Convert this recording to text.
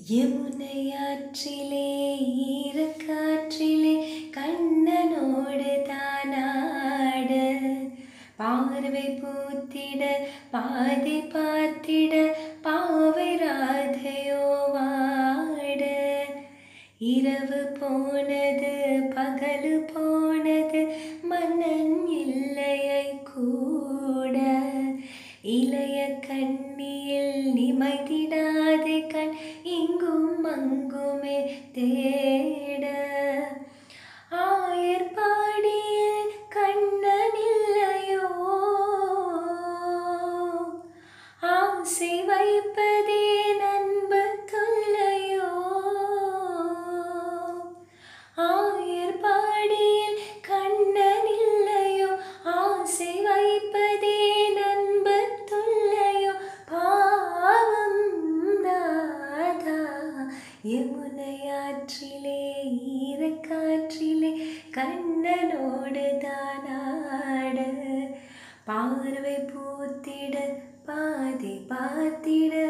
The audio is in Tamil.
யமுனையாற்றிலே ஈரக்காற்றிலே கண்ணனோடு தானாட பார்வை பூத்திட பாதை பார்த்திட பாவை ராதையோ வாட இரவு போனது பகலு போனது மன்னன் இல்லையை கூட இளைய கண்ணியில் நிமைத்திடாதே கண் இங்கும் அங்குமே தேட ஆயர்பாடியில் கண்ணன் இல்லையோ ஆசை வைப்பதே நண்பு தொல்லையோ ஆயர்பாடியில் கண்ணன் இல்லையோ ஆசை வைப்பதே நண்பு தொல்லையோ பாவம் நாதா யமுனையாற்றிலே ஈரக்காற்றிலே கண்ணனோடு தானாட பார்வை பூத்திட பாதி பார்த்திட